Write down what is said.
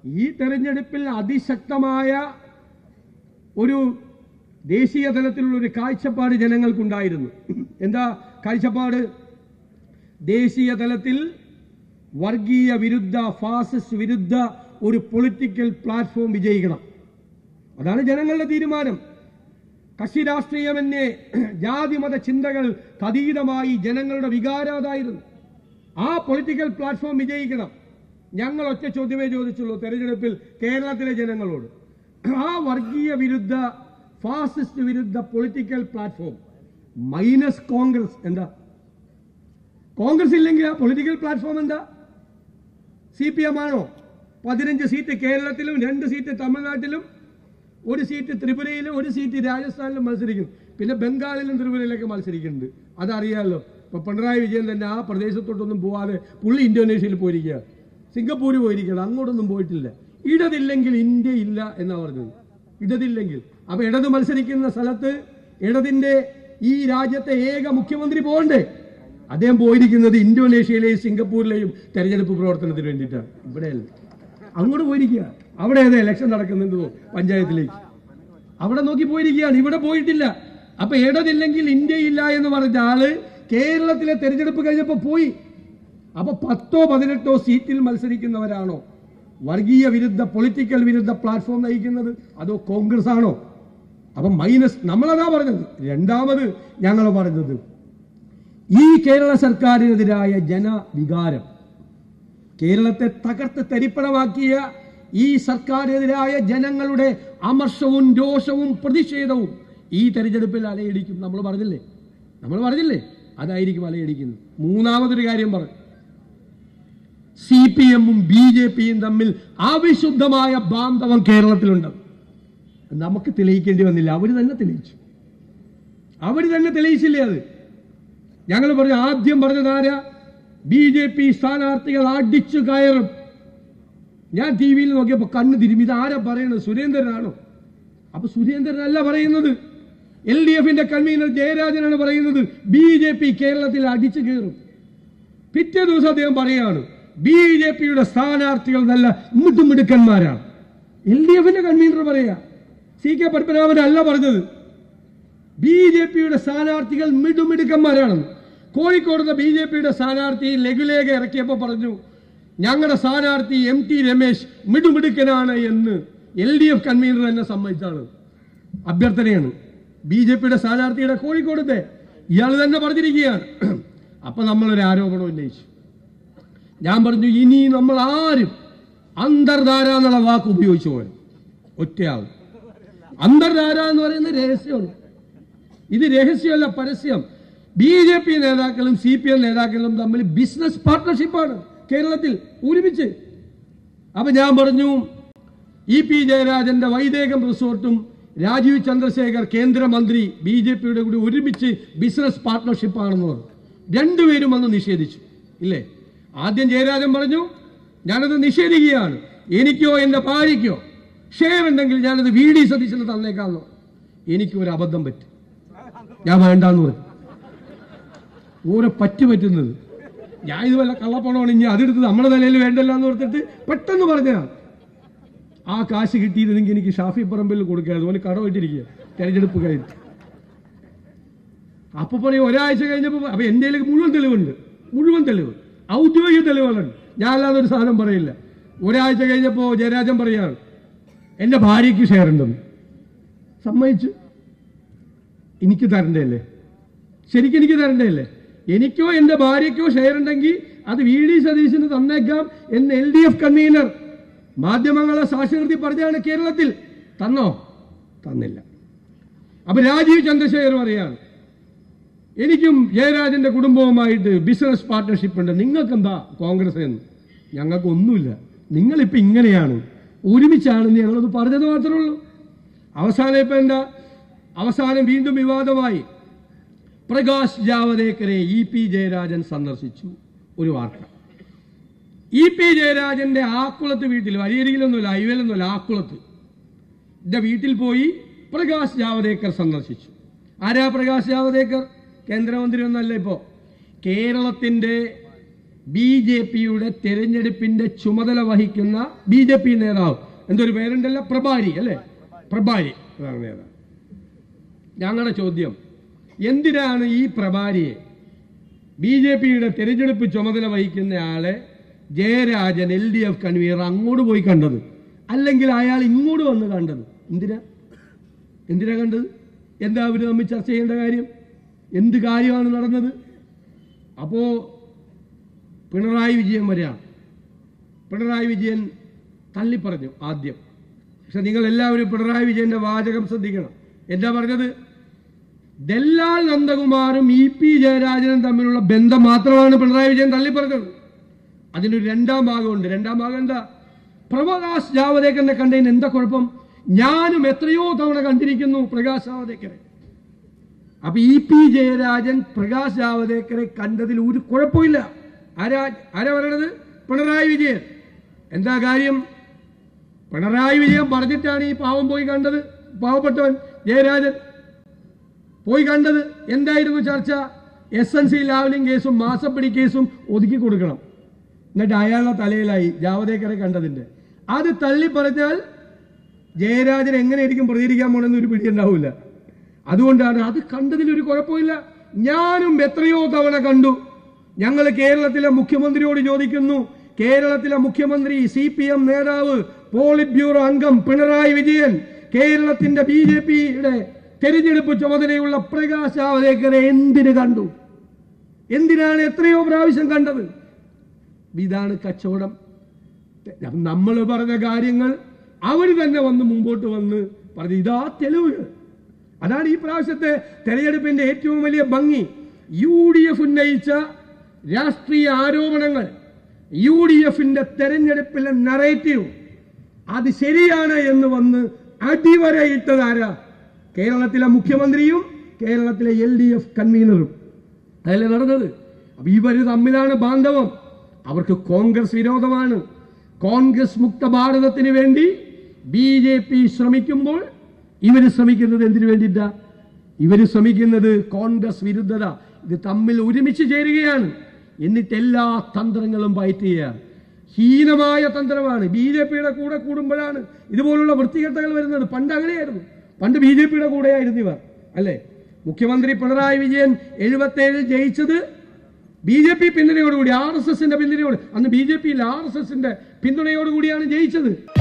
ഈ തെരഞ്ഞെടുപ്പിൽ അതിശക്തമായ ഒരു ദേശീയ തലത്തിലുള്ള ഒരു കാഴ്ചപ്പാട് ജനങ്ങൾക്കുണ്ടായിരുന്നു എന്താ കാഴ്ചപ്പാട് ദേശീയ തലത്തിൽ വർഗീയ വിരുദ്ധ ഫാസിസ്റ്റ് വിരുദ്ധ ഒരു പൊളിറ്റിക്കൽ പ്ലാറ്റ്ഫോം വിജയിക്കണം അതാണ് ജനങ്ങളുടെ തീരുമാനം കക്ഷി രാഷ്ട്രീയമെന്നെ ജാതിമത ചിന്തകൾ അതീതമായി ജനങ്ങളുടെ വികാരം അതായിരുന്നു ആ പൊളിറ്റിക്കൽ പ്ലാറ്റ്ഫോം വിജയിക്കണം ഞങ്ങൾ ഒറ്റ ചോദ്യമേ ചോദിച്ചുള്ളൂ തെരഞ്ഞെടുപ്പിൽ കേരളത്തിലെ ജനങ്ങളോട് ആ വർഗീയ വിരുദ്ധ ഫാസിസ്റ്റ് വിരുദ്ധ പൊളിറ്റിക്കൽ പ്ലാറ്റ്ഫോം മൈനസ് കോൺഗ്രസ് എന്താ കോൺഗ്രസ് ഇല്ലെങ്കിൽ ആ പൊളിറ്റിക്കൽ പ്ലാറ്റ്ഫോം എന്താ സി പി എം ആണോ പതിനഞ്ച് സീറ്റ് കേരളത്തിലും രണ്ട് സീറ്റ് തമിഴ്നാട്ടിലും ഒരു സീറ്റ് ത്രിപുരയിലും ഒരു സീറ്റ് രാജസ്ഥാനിലും മത്സരിക്കും പിന്നെ ബംഗാളിലും ത്രിപുരയിലൊക്കെ മത്സരിക്കുന്നുണ്ട് അതറിയാമല്ലോ ഇപ്പൊ പിണറായി വിജയൻ തന്നെ ആ പ്രദേശത്തോട്ടൊന്നും പോവാതെ പുള്ളി ഇന്തോനേഷ്യയിൽ പോയിരിക്കുക സിംഗപ്പൂര് പോയിരിക്കുകയാണ് അങ്ങോട്ടൊന്നും പോയിട്ടില്ല ഇടതില്ലെങ്കിൽ ഇന്ത്യ ഇല്ല എന്നാ പറഞ്ഞത് ഇടതില്ലെങ്കിൽ അപ്പൊ ഇടത് മത്സരിക്കുന്ന സ്ഥലത്ത് ഇടതിന്റെ ഈ രാജ്യത്തെ ഏക മുഖ്യമന്ത്രി പോകണ്ടേ അദ്ദേഹം പോയിരിക്കുന്നത് ഇന്തോനേഷ്യയിലെയും സിംഗപ്പൂരിലെയും തെരഞ്ഞെടുപ്പ് പ്രവർത്തനത്തിന് വേണ്ടിയിട്ടാണ് ഇവിടെയല്ല അങ്ങോട്ട് പോയിരിക്കുക അവിടെ ഏതാ ഇലക്ഷൻ നടക്കുന്നുണ്ടോ പഞ്ചായത്തിലേക്ക് അവിടെ നോക്കി പോയിരിക്കുകയാണ് ഇവിടെ പോയിട്ടില്ല അപ്പൊ ഇടതില്ലെങ്കിൽ ഇന്ത്യയില്ല എന്ന് പറഞ്ഞ ആള് കേരളത്തിലെ തെരഞ്ഞെടുപ്പ് കഴിഞ്ഞപ്പോ പോയി അപ്പൊ പത്തോ പതിനെട്ടോ സീറ്റിൽ മത്സരിക്കുന്നവരാണോ വർഗീയ വിരുദ്ധ പൊളിറ്റിക്കൽ വിരുദ്ധ പ്ലാറ്റ്ഫോം നയിക്കുന്നത് അതോ കോൺഗ്രസ് ആണോ അപ്പൊ മൈനസ് നമ്മളതാ പറഞ്ഞത് രണ്ടാമത് ഞങ്ങൾ പറഞ്ഞത് ഈ കേരള സർക്കാരിനെതിരായ ജനവികാരം കേരളത്തെ തകർത്ത് തരിപ്പണമാക്കിയ ഈ സർക്കാരിനെതിരായ ജനങ്ങളുടെ അമർഷവും രോഷവും പ്രതിഷേധവും ഈ തെരഞ്ഞെടുപ്പിൽ അലയടിക്കും നമ്മൾ പറഞ്ഞില്ലേ നമ്മൾ പറഞ്ഞില്ലേ അതായിരിക്കും അലയടിക്കുന്നത് മൂന്നാമതൊരു കാര്യം പറഞ്ഞു സി പി എമ്മും ബി ജെ പിയും തമ്മിൽ അവിശുദ്ധമായ ബാന്ധവം കേരളത്തിലുണ്ട് നമുക്ക് തെളിയിക്കേണ്ടി വന്നില്ല അവർ തന്നെ തെളിയിച്ചു അവർ തന്നെ തെളിയിച്ചില്ലേ അത് ഞങ്ങൾ പറഞ്ഞു ആദ്യം പറഞ്ഞത് ആരാ ബി ജെ പി സ്ഥാനാർത്ഥികൾ അടിച്ചു കയറും ഞാൻ ടി വിയിൽ നോക്കിയപ്പോൾ കണ്ണ് തിരുമ്പി ഇത് ആരാ പറയുന്നത് സുരേന്ദ്രനാണോ അപ്പൊ സുരേന്ദ്രനല്ല പറയുന്നത് എൽ ഡി എഫിന്റെ കൺവീനർ ജയരാജനാണ് പറയുന്നത് ബി ജെ പി കേരളത്തിൽ അടിച്ചു കയറും പിറ്റേ ദിവസം അദ്ദേഹം പറയാണ് ബി ജെ പിയുടെ സ്ഥാനാർത്ഥികൾ നല്ല മിടുമിടുക്കന്മാരാണ് എൽ ഡി എഫിന്റെ കൺവീനർ പറയാ സി കെ പത്മനാഭൻ അല്ല പറഞ്ഞത് ബി ജെ പിയുടെ സ്ഥാനാർത്ഥികൾ മിടുമിടുക്കന്മാരാണെന്ന് കോഴിക്കോടുന്ന ബി ജെ പിയുടെ സ്ഥാനാർത്ഥി ലഘുലേഖ ഇറക്കിയപ്പോൾ പറഞ്ഞു ഞങ്ങളുടെ സ്ഥാനാർത്ഥി എം ടി രമേശ് മിടുമിടുക്കനാണ് എന്ന് എൽ ഡി എഫ് കൺവീനർ തന്നെ സമ്മതിച്ചാണ് അഭ്യർത്ഥനയാണ് ബി ജെ പിയുടെ സ്ഥാനാർത്ഥിയുടെ കോഴിക്കോടത്തെ ഇയാൾ തന്നെ പറഞ്ഞിരിക്കുകയാണ് അപ്പൊ നമ്മളൊരു ആരോപണം ഉന്നയിച്ചു ഞാൻ പറഞ്ഞു ഇനി നമ്മൾ ആരും അന്തർധാര എന്നുള്ള വാക്ക് ഉപയോഗിച്ചു പോയത് ഒറ്റയാൾ അന്തർധാര എന്ന് പറയുന്നത് രഹസ്യമാണ് ഇത് രഹസ്യമല്ല പരസ്യം ബി ജെ പി നേതാക്കളും സി പി എം നേതാക്കളും തമ്മിൽ ബിസിനസ് പാർട്ട്ണർഷിപ്പാണ് കേരളത്തിൽ ഒരുമിച്ച് അപ്പൊ ഞാൻ പറഞ്ഞു ഇ പി ജയരാജന്റെ വൈദേകം റിസോർട്ടും രാജീവ് ചന്ദ്രശേഖർ കേന്ദ്രമന്ത്രി ബി ജെ പിയുടെ കൂടി ഒരുമിച്ച് ബിസിനസ് പാർട്ട്ണർഷിപ്പാണെന്ന് പറഞ്ഞു രണ്ടുപേരും അന്ന് നിഷേധിച്ചു ഇല്ലേ ആദ്യം ജയരാജൻ പറഞ്ഞു ഞാനത് നിഷേധിക്കുകയാണ് എനിക്കോ എന്റെ ഭാര്യയ്ക്കോ ഷെയർ ഉണ്ടെങ്കിൽ ഞാനത് വി ഡി സതീശന് തന്നേക്കാന്ന് പറഞ്ഞു. എനിക്ക് ഒരു അബദ്ധം പറ്റി ഞാൻ വേണ്ടാന്ന് പറഞ്ഞു ഓരോ പറ്റു പറ്റുന്നത് ഞാൻ ഇത് വല്ല കള്ളപ്പണമാണ് ഇനി അതെടുത്ത് നമ്മുടെ നിലയിൽ വേണ്ടല്ല എന്ന് ഓർത്തിട്ട് പെട്ടെന്ന് പറഞ്ഞതാണ് ആ കാശ് കിട്ടിയിരുന്നെങ്കിൽ എനിക്ക് ഷാഫി പറമ്പിൽ കൊടുക്കുക അതുപോലെ കടമായിട്ടിരിക്കുക തെരഞ്ഞെടുപ്പ് കഴിഞ്ഞ് അപ്പൊ പറയും ഒരാഴ്ച കഴിഞ്ഞപ്പോൾ അപ്പൊ എൻ്റെ കയ്യിൽ മുഴുവൻ തെളിവുണ്ട് മുഴുവൻ തെളിവ് ഔദ്യോഗിക തെളിവുകളുണ്ട് ഞാൻ അല്ലാതെ ഒരു സാധനം പറയില്ല ഒരാഴ്ച കഴിഞ്ഞപ്പോ ജയരാജൻ പറയാണ് എന്റെ ഭാര്യയ്ക്ക് ഷെയർ ഉണ്ടെന്ന് സമ്മതിച്ചു എനിക്ക് തരണ്ടല്ലേ ശരിക്കും എനിക്ക് തരണ്ടല്ലേ എനിക്കോ എന്റെ ഭാര്യയ്ക്കോ ഷെയർ ഉണ്ടെങ്കിൽ അത് വി ഡി സതീശന് തന്നേക്കാം എന്ന് എൽ ഡി എഫ് കൺവീനർ മാധ്യമങ്ങളെ സാക്ഷരതി പറഞ്ഞാണ് കേരളത്തിൽ തന്നോ തന്നില്ല അപ്പൊ രാജീവ് ചന്ദ്രശേഖർ പറയാണ് എനിക്കും ജയരാജന്റെ കുടുംബവുമായിട്ട് ബിസിനസ് പാർട്ട്ണർഷിപ്പ് ഉണ്ട് നിങ്ങൾക്ക് എന്താ കോൺഗ്രസ് എന്ന് ഞങ്ങൾക്കൊന്നുമില്ല നിങ്ങളിപ്പോ ഇങ്ങനെയാണ് ഒരുമിച്ചാണെന്ന് ഞങ്ങളത് പറഞ്ഞത് മാത്രമേ ഉള്ളൂ അവസാനം ഇപ്പൊ എന്താ അവസാനം വീണ്ടും വിവാദമായി പ്രകാശ് ജാവദേക്കറെ ഇ പി ജയരാജൻ സന്ദർശിച്ചു ഒരു വാർത്ത ഇ പി ജയരാജന്റെ ആക്കുളത്ത് വീട്ടിൽ വലിയരികിലൊന്നുമില്ല ഹൈവേലൊന്നുമില്ല ആക്കുളത്ത് എന്റെ വീട്ടിൽ പോയി പ്രകാശ് ജാവദേക്കർ സന്ദർശിച്ചു ആരാ പ്രകാശ് ജാവദേക്കർ കേന്ദ്രമന്ത്രി ഒന്നല്ല ഇപ്പോ കേരളത്തിന്റെ ബി ജെ പിയുടെ തെരഞ്ഞെടുപ്പിന്റെ ചുമതല വഹിക്കുന്ന ബി ജെ പി നേതാവ് എന്തൊരു പേരുണ്ടല്ലോ പ്രഭാരി അല്ലേ പ്രഭാരി അതാണ് നേതാവ് ഞങ്ങളുടെ ചോദ്യം എന്തിനാണ് ഈ പ്രഭാരിയെ ബി ജെ പിയുടെ തെരഞ്ഞെടുപ്പ് ചുമതല വഹിക്കുന്ന ആളെ Jayarajan L D F convener അങ്ങോട്ട് പോയി കണ്ടത് അല്ലെങ്കിൽ അയാൾ ഇങ്ങോട്ട് വന്ന് കണ്ടത് എന്തിനാ എന്തിനാ കണ്ടത് എന്താ അവർ തമ്മിൽ ചർച്ച ചെയ്യേണ്ട കാര്യം എന്ത് കാര്യമാണ് നടന്നത് അപ്പോ പിണറായി വിജയൻ വരികയാണ് പിണറായി വിജയൻ തള്ളിപ്പറഞ്ഞു ആദ്യം പക്ഷെ നിങ്ങൾ എല്ലാവരും പിണറായി വിജയന്റെ വാചകം ശ്രദ്ധിക്കണം എന്താ പറഞ്ഞത് ദല്ലാൽ നന്ദകുമാറും ഇ പി ജയരാജനും തമ്മിലുള്ള ബന്ധം മാത്രമാണ് പിണറായി വിജയൻ തള്ളിപ്പറഞ്ഞത് അതിനൊരു രണ്ടാം ഭാഗമുണ്ട് രണ്ടാം ഭാഗം എന്താ പ്രകാശ് ജാവദേക്കറിനെ കണ്ടതിന് എന്താ കുഴപ്പം ഞാനും എത്രയോ തവണ കണ്ടിരിക്കുന്നു പ്രകാശ് ജാവദേക്കറെ അപ്പൊ ഇ പി ജയരാജൻ പ്രകാശ് ജാവദേക്കറെ കണ്ടതിൽ ഒരു കുഴപ്പമില്ല ആരാ ആരാ പറയണത് പിണറായി വിജയൻ എന്താ കാര്യം പിണറായി വിജയൻ പറഞ്ഞിട്ടാണ് ഈ പാവം പോയി കണ്ടത് പാവപ്പെട്ടവൻ ജയരാജൻ പോയി കണ്ടത് എന്തായിരുന്നു ചർച്ച എസ് എൻ സി ലാവലിംഗ് കേസും മാസപ്പിടി കേസും ഒതുക്കി കൊടുക്കണം എന്നിട്ട് അയാളുടെ തലയിലായി ജാവദേക്കറെ കണ്ടതിന്റെ അത് തള്ളി പറഞ്ഞാൽ ജയരാജൻ എങ്ങനെയായിരിക്കും പ്രതികരിക്കാൻ പോണെന്ന് ഒരു പിടി ഉണ്ടാവില്ല അതുകൊണ്ടാണ് അത് കണ്ടതിൽ ഒരു കുഴപ്പമില്ല ഞാനും എത്രയോ തവണ കണ്ടു ഞങ്ങൾ കേരളത്തിലെ മുഖ്യമന്ത്രിയോട് ചോദിക്കുന്നു കേരളത്തിലെ മുഖ്യമന്ത്രി സി പി എം നേതാവ് പോളിറ്റ് ബ്യൂറോ അംഗം പിണറായി വിജയൻ കേരളത്തിന്റെ ബി ജെ പിയുടെ തെരഞ്ഞെടുപ്പ് ചുമതലയുള്ള പ്രകാശ് ജാവദേക്കറെ എന്തിന് കണ്ടു എന്തിനാണ് എത്രയോ പ്രാവശ്യം കണ്ടത് ഇതാണ് കച്ചവടം നമ്മൾ പറഞ്ഞ കാര്യങ്ങൾ അവർ തന്നെ വന്ന് മുമ്പോട്ട് വന്ന് പറഞ്ഞു ഇതാ തെളിവുകൾ അതാണ് ഈ പ്രാവശ്യത്തെ തെരഞ്ഞെടുപ്പിന്റെ ഏറ്റവും വലിയ ഭംഗി യു ഡി എഫ് ഉന്നയിച്ച രാഷ്ട്രീയ ആരോപണങ്ങൾ യു ഡി എഫിന്റെ തെരഞ്ഞെടുപ്പിലെ നറേറ്റീവ് അത് ശരിയാണ് എന്ന് വന്ന് അടിവരയിട്ടത് ആരാ കേരളത്തിലെ മുഖ്യമന്ത്രിയും കേരളത്തിലെ എൽ ഡി എഫ് കൺവീനറും അതല്ലേ നടന്നത് അപ്പൊ ഇവര് തമ്മിലാണ് ബാന്ധവം അവർക്ക് കോൺഗ്രസ് വിരോധമാണ് കോൺഗ്രസ് മുക്ത ഭാരതത്തിന് വേണ്ടി ബി ജെ പി ശ്രമിക്കുമ്പോൾ ഇവര് ശ്രമിക്കുന്നത് എന്തിനു വേണ്ടിയിട്ടാ ഇവര് ശ്രമിക്കുന്നത് കോൺഗ്രസ് വിരുദ്ധത ഇത് തമ്മിൽ ഒരുമിച്ച് ചേരുകയാണ് എന്നിട്ട് എല്ലാ തന്ത്രങ്ങളും പയറ്റുകയാണ് ഹീനമായ തന്ത്രമാണ് ബി ജെ പിയുടെ കൂടെ കൂടുമ്പോഴാണ് ഇതുപോലുള്ള വൃത്തികെട്ടകൾ വരുന്നത് പണ്ട് അങ്ങനെയായിരുന്നു പണ്ട് ബി ജെ പിയുടെ കൂടെയായിരുന്നു ഇവർ അല്ലേ മുഖ്യമന്ത്രി പിണറായി വിജയൻ എഴുപത്തേഴിൽ ജയിച്ചത് ബി ജെ പി പിന്തുണയോടുകൂടി ആർ എസ് എസിന്റെ പിന്തുണയോട് അന്ന് ബി ജെ പിയിൽ ആർ എസ് എസിന്റെ പിന്തുണയോടുകൂടിയാണ് ജയിച്ചത്